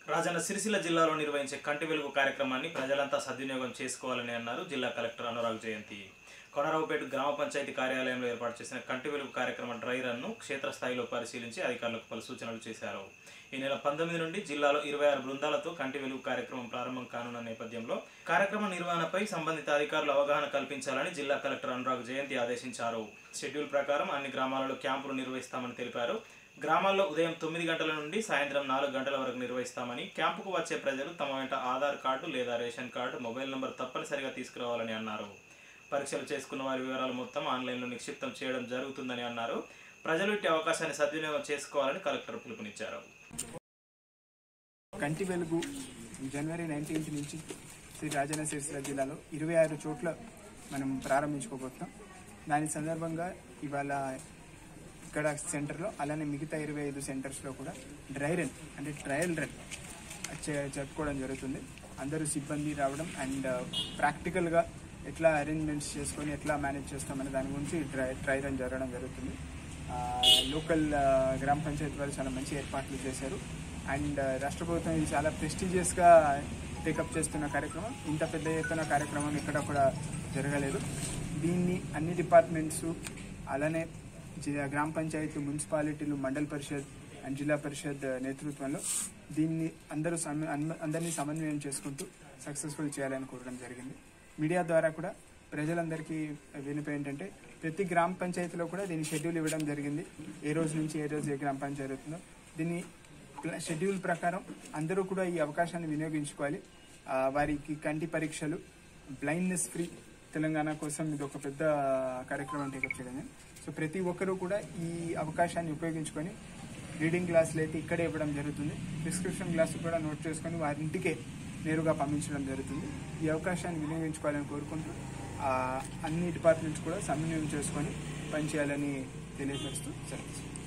రాజన్న సిరిసిల్ల జిల్లాలో నిర్వహించే కంటి వెలుగు కార్యక్రమాన్ని ప్రజలంతా సద్వినియోగం చేసుకోవాలని అన్నారు జిల్లా కలెక్టర్ అనురాగ్ జయంతి కొనరావుపేట గ్రామ పంచాయతీ కార్యాలయంలో ఏర్పాటు చేసిన కంటి వెలుగు కార్యక్రమ డ్రై రన్ను క్షేత్రస్థాయిలో పరిశీలించి అధికారులకు పలు సూచనలు చేశారు ఈ నెల పంతొమ్మిది నుండి జిల్లాలో ఇరవై ఆరు బృందాలతో కంటి వెలుగు కార్యక్రమం ప్రారంభం కానున్న నేపథ్యంలో కార్యక్రమ నిర్వహణపై సంబంధిత అధికారులు అవగాహన కల్పించాలని జిల్లా కలెక్టర్ అనురాగ్ జయంతి ఆదేశించారు షెడ్యూల్ ప్రకారం అన్ని గ్రామాలలో క్యాంపులు నిర్వహిస్తామని తెలిపారు గ్రామాల్లో ఉదయం తొమ్మిది గంటల నుండి సాయంత్రం నాలుగు గంటల వరకు నిర్వహిస్తామని క్యాంపుకు వచ్చే ప్రజలు తమ వెంట ఆధార్ కార్డు లేదా రేషన్ కార్డు మొబైల్ నంబర్ తప్పనిసరిగా తీసుకురావాలని అన్నారు పరీక్షలు చేసుకున్న వారి వివరాలు మొత్తం ఆన్లైన్లో నిక్షిప్తం చేయడం జరుగుతుందని అన్నారు ప్రజలు ఇట్టి అవకాశాన్ని సద్వినియోగం చేసుకోవాలని కలెక్టర్ పిలుపునిచ్చారు కంటి వెలుగు జనవరి నైన్టీన్త్ నుంచి శ్రీ రాజన్న సిరిసిల్ల జిల్లాలో ఇరవై ఆరు చోట్ల మనం ప్రారంభించుకోబోతున్నాం దాని సందర్భంగా ఇవాళ ఇక్కడ సెంటర్లో అలానే మిగతా ఇరవై ఐదు సెంటర్స్లో కూడా డ్రై రన్ అంటే ట్రయల్ రన్ చే- జరుపుకోవడం జరుగుతుంది అందరూ సిబ్బంది రావడం అండ్ ప్రాక్టికల్గా ఎట్లా అరేంజ్మెంట్స్ చేసుకొని ఎట్లా మేనేజ్ చేస్తామనే దాని గురించి డ్రై ట్రై రన్ జరగడం జరుగుతుంది ఆ, లోకల్ ఆ, గ్రామ పంచాయతీ వాళ్ళు చాలా మంచి ఏర్పాట్లు చేశారు అండ్ ఆ, రాష్ట్ర ప్రభుత్వం ఇది చాలా ప్రెస్టీజియస్గా టేకప్ చేస్తున్న కార్యక్రమం ఇంత పెద్ద ఎత్తున కార్యక్రమం ఇక్కడ కూడా జరగలేదు దీన్ని అన్ని డిపార్ట్మెంట్స్ అలానే జి- గ్రామ పంచాయతీ మున్సిపాలిటీలు మండల పరిషత్ అండ్ జిల్లా పరిషత్ నేతృత్వంలో దీన్ని అందరూ సమ- అన్మ- అందరినీ సమన్వయం చేసుకుంటూ సక్సెస్ఫుల్ చేయాలని కోరడం జరిగింది మీడియా ద్వారా కూడా ప్రజలందరికీ వినిపి ఏంటంటే ప్రతి గ్రామ పంచాయతీలో కూడా దీని షెడ్యూల్ ఇవ్వడం జరిగింది ఏ రోజు నుంచి ఏ రోజు ఏ గ్రామ పంచాయతీ జరుగుతుందో దీన్ని ప్ల- షెడ్యూల్ ప్రకారం అందరూ కూడా ఈ అవకాశాన్ని వినియోగించుకోవాలి ఆ, వారికి కంటి పరీక్షలు బ్లైండ్నెస్ ఫ్రీ తెలంగాణ కోసం ఇది ఒక పెద్ద కార్యక్రమం టేకప్ చేయడం జరిగింది. సో ప్రతి ఒక్కరూ కూడా ఈ అవకాశాన్ని ఉపయోగించుకొని రీడింగ్ క్లాసులు అయితే ఇక్కడే ఇవ్వడం జరుగుతుంది ప్రిస్క్రిప్షన్ క్లాసులు కూడా నోట్ చేసుకొని వారి ఇంటికే నేరుగా పంపించడం జరుగుతుంది ఈ అవకాశాన్ని వినియోగించుకోవాలని కోరుకుంటూ ఆ, అన్ని డిపార్ట్మెంట్స్ కూడా సమన్వయం చేసుకొని పనిచేయాలని తెలియపరుస్తూ సెలవు